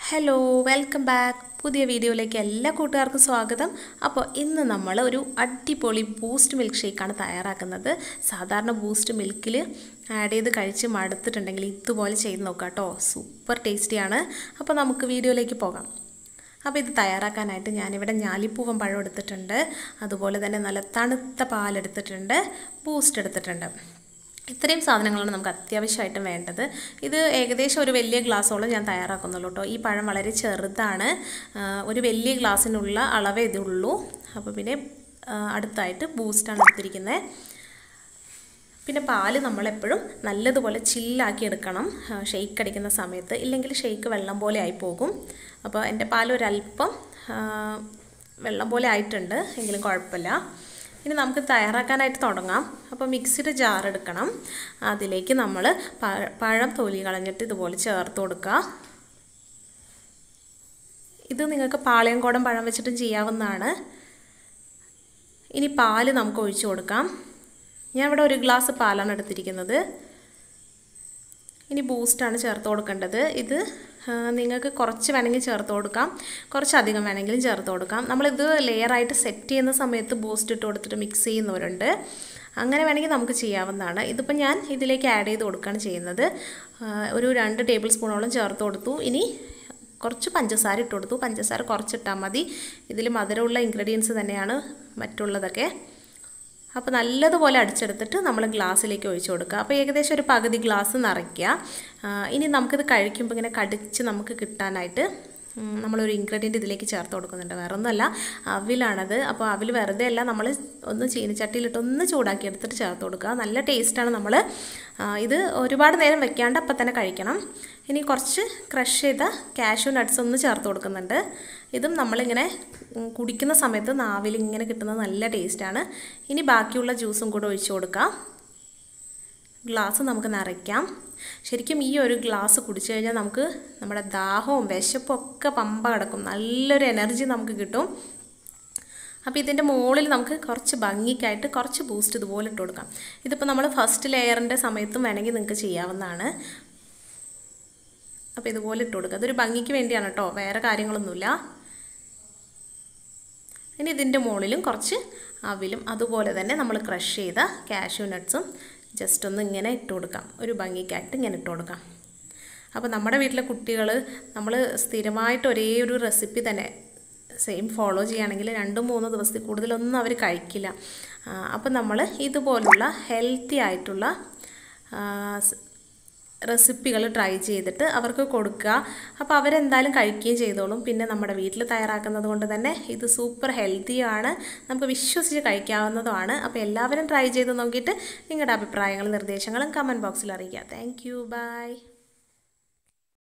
hello welcome back പുതിയ വീഡിയോയിലേക്ക് എല്ലാ കൂട്ടുകാർക്കും സ്വാഗതം അപ്പോൾ ഇന്ന് നമ്മൾ ഒരു അടിപൊളി ബൂസ്റ്റ് മിൽക്ക് ഷേക്കാണ് തയ്യാറാക്കുന്നത് സാധാരണ ബൂസ്റ്റ് മിൽക്കിൽ ആഡ് ചെയ്ത് കഴിച്ച് മടുത്തിട്ടുണ്ടെങ്കിൽ ഇതുപോലെ ചെയ്ത് നോക്കാം കേട്ടോ സൂപ്പർ ടേസ്റ്റിയാണ് അപ്പോൾ നമുക്ക് വീഡിയോയിലേക്ക് പോകാം അപ്പോൾ ഇത് തയ്യാറാക്കാനായിട്ട് ഞാനിവിടെ ഞാലിപ്പൂവൻ പഴം എടുത്തിട്ടുണ്ട് അതുപോലെ തന്നെ നല്ല തണുത്ത പാലെടുത്തിട്ടുണ്ട് ബൂസ്റ്റ് എടുത്തിട്ടുണ്ട് ഇത്രയും സാധനങ്ങളാണ് നമുക്ക് അത്യാവശ്യമായിട്ടും വേണ്ടത് ഇത് ഏകദേശം ഒരു വലിയ ഗ്ലാസ്സോളം ഞാൻ തയ്യാറാക്കുന്നുള്ളൂ കേട്ടോ ഈ പഴം വളരെ ചെറുതാണ് ഒരു വലിയ ഗ്ലാസ്സിനുള്ള അളവേ ഇതുള്ളൂ അപ്പോൾ പിന്നെ അടുത്തായിട്ട് ബൂസ്റ്റാണ് എടുത്തിരിക്കുന്നത് പിന്നെ പാല് നമ്മളെപ്പോഴും നല്ലതുപോലെ ചില്ലാക്കി എടുക്കണം ഷെയ്ക്ക് അടിക്കുന്ന സമയത്ത് ഇല്ലെങ്കിൽ ഷെയ്ക്ക് വെള്ളം പോലെ ആയി പോകും അപ്പോൾ എൻ്റെ പാൽ ഒരല്പം വെള്ളം പോലെ ആയിട്ടുണ്ട് എങ്കിലും കുഴപ്പമില്ല ഇനി നമുക്ക് തയ്യാറാക്കാനായിട്ട് തുടങ്ങാം അപ്പോൾ മിക്സിയുടെ ജാർ എടുക്കണം അതിലേക്ക് നമ്മൾ പഴം തൊലി കളഞ്ഞിട്ട് ഇതുപോലെ ചേർത്ത് കൊടുക്കുക ഇത് നിങ്ങൾക്ക് പാളയംകോടൻ പഴം വെച്ചിട്ടും ചെയ്യാവുന്നതാണ് ഇനി പാല് നമുക്ക് ഒഴിച്ചു കൊടുക്കാം ഞാൻ ഇവിടെ ഒരു ഗ്ലാസ് പാലാണ് എടുത്തിരിക്കുന്നത് ഇനി ബൂസ്റ്റാണ് ചേർത്ത് കൊടുക്കേണ്ടത് ഇത് നിങ്ങൾക്ക് കുറച്ച് വേണമെങ്കിൽ ചേർത്ത് കൊടുക്കാം കുറച്ചധികം വേണമെങ്കിലും ചേർത്ത് കൊടുക്കാം നമ്മളിത് ലെയറായിട്ട് സെറ്റ് ചെയ്യുന്ന സമയത്ത് ബൂസ്റ്റ് ഇട്ട് കൊടുത്തിട്ട് മിക്സ് ചെയ്യുന്നവരുണ്ട് അങ്ങനെ വേണമെങ്കിൽ നമുക്ക് ചെയ്യാവുന്നതാണ് ഇതിപ്പോൾ ഞാൻ ഇതിലേക്ക് ആഡ് ചെയ്ത് കൊടുക്കുകയാണ് ചെയ്യുന്നത് ഒരു രണ്ട് ടേബിൾ സ്പൂണോളം ചേർത്ത് കൊടുത്തു ഇനി കുറച്ച് പഞ്ചസാര ഇട്ട് കൊടുത്തു പഞ്ചസാര കുറച്ചിട്ടാൽ മതി ഇതിൽ മധുരമുള്ള ഇൻഗ്രീഡിയൻസ് തന്നെയാണ് മറ്റുള്ളതൊക്കെ അപ്പോൾ നല്ലതുപോലെ അടിച്ചെടുത്തിട്ട് നമ്മൾ ഗ്ലാസ്സിലേക്ക് ഒഴിച്ചു കൊടുക്കുക അപ്പോൾ ഏകദേശം ഒരു പകുതി ഗ്ലാസ് നിറയ്ക്കുക ഇനി നമുക്കിത് കഴിക്കുമ്പോൾ ഇങ്ങനെ കടിച്ച് നമുക്ക് കിട്ടാനായിട്ട് നമ്മളൊരു ഇൻഗ്രീഡിയൻറ്റ് ഇതിലേക്ക് ചേർത്ത് കൊടുക്കുന്നുണ്ട് വേറെ ഒന്നുമല്ല അവിലാണത് അപ്പോൾ അവിൽ വെറുതെ അല്ല നമ്മൾ ഒന്ന് ചീനിച്ചട്ടിയിലിട്ട് ഒന്ന് ചൂടാക്കി എടുത്തിട്ട് ചേർത്ത് കൊടുക്കുക നല്ല ടേസ്റ്റാണ് നമ്മൾ ഇത് ഒരുപാട് നേരം വെക്കാണ്ട് അപ്പം തന്നെ കഴിക്കണം ഇനി കുറച്ച് ക്രഷ് ചെയ്ത കാഷ്യൂ നട്ട്സ് ഒന്ന് ചേർത്ത് കൊടുക്കുന്നുണ്ട് ഇതും നമ്മളിങ്ങനെ കുടിക്കുന്ന സമയത്ത് നാവിൽ ഇങ്ങനെ കിട്ടുന്നത് നല്ല ടേസ്റ്റാണ് ഇനി ബാക്കിയുള്ള ജ്യൂസും കൂടെ ഒഴിച്ചു കൊടുക്കാം ഗ്ലാസ് നമുക്ക് നിറയ്ക്കാം ശരിക്കും ഈ ഒരു ഗ്ലാസ് കുടിച്ചു കഴിഞ്ഞാൽ നമുക്ക് നമ്മുടെ ദാഹവും വിശപ്പും ഒക്കെ പമ്പ കിടക്കും നല്ലൊരു എനർജി നമുക്ക് കിട്ടും അപ്പോൾ ഇതിൻ്റെ മുകളിൽ നമുക്ക് കുറച്ച് ഭംഗിക്കായിട്ട് കുറച്ച് ബൂസ്റ്റ് ഇതുപോലെ ഇട്ട് കൊടുക്കാം ഇതിപ്പോൾ നമ്മൾ ഫസ്റ്റ് ലെയറിൻ്റെ സമയത്തും വേണമെങ്കിൽ നിങ്ങൾക്ക് ചെയ്യാവുന്നതാണ് അപ്പോൾ ഇതുപോലെ ഇട്ട് കൊടുക്കുക അതൊരു ഭംഗിക്ക് വേണ്ടിയാണ് കേട്ടോ വേറെ കാര്യങ്ങളൊന്നുമില്ല ഇനി ഇതിൻ്റെ മുകളിലും കുറച്ച് അവിലും അതുപോലെ തന്നെ നമ്മൾ ക്രഷ് ചെയ്ത കാഷ്യൂ നട്ട്സും ജസ്റ്റ് ഒന്ന് ഇങ്ങനെ ഇട്ട് കൊടുക്കാം ഒരു ഭംഗിക്കായിട്ട് ഇങ്ങനെ ഇട്ട് കൊടുക്കാം അപ്പോൾ നമ്മുടെ വീട്ടിലെ കുട്ടികൾ നമ്മൾ സ്ഥിരമായിട്ട് ഒരേ ഒരു റെസിപ്പി തന്നെ സെയിം ഫോളോ ചെയ്യുകയാണെങ്കിൽ രണ്ടും മൂന്ന് ദിവസത്തിൽ കൂടുതലൊന്നും അവർ കഴിക്കില്ല അപ്പോൾ നമ്മൾ ഇതുപോലുള്ള ഹെൽത്തി ആയിട്ടുള്ള റെസിപ്പികൾ ട്രൈ ചെയ്തിട്ട് അവർക്ക് കൊടുക്കുക അപ്പോൾ അവരെന്തായാലും കഴിക്കുകയും ചെയ്തോളും പിന്നെ നമ്മുടെ വീട്ടിൽ തയ്യാറാക്കുന്നത് കൊണ്ട് തന്നെ ഇത് സൂപ്പർ ഹെൽത്തിയാണ് നമുക്ക് വിശ്വസിച്ച് കഴിക്കാവുന്നതുമാണ് അപ്പോൾ എല്ലാവരും ട്രൈ ചെയ്ത് നോക്കിയിട്ട് നിങ്ങളുടെ അഭിപ്രായങ്ങളും നിർദ്ദേശങ്ങളും കമൻറ്റ് ബോക്സിൽ അറിയിക്കുക താങ്ക് യു ബൈ